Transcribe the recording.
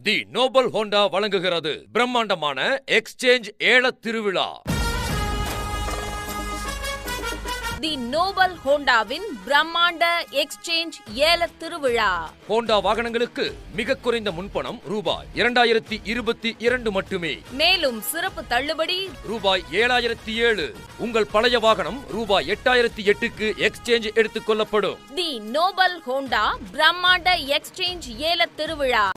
தி Noble Honda வழங்குகிறது பிரம்மாண்டமான exchange ஏல திருவிழா தி நோபல் ஹோண்டாவின் பிரம்மாண்ட எக்ஸ்சேஞ்ச் ஏல திருவிழா ஹோண்டா வாகனங்களுக்கு மிக குறைந்த முன்பணம் ரூபாய் இரண்டாயிரத்தி இருபத்தி இரண்டு மட்டுமே மேலும் சிறப்பு தள்ளுபடி ரூபாய் ஏழாயிரத்தி ஏழு உங்கள் பழைய வாகனம் ரூபாய் எட்டாயிரத்தி எட்டுக்கு எக்ஸ்சேஞ்ச் எடுத்துக் கொள்ளப்படும் தி நோபல் ஹோண்டா பிரம்மாண்ட எக்ஸ்சேஞ்ச் ஏல திருவிழா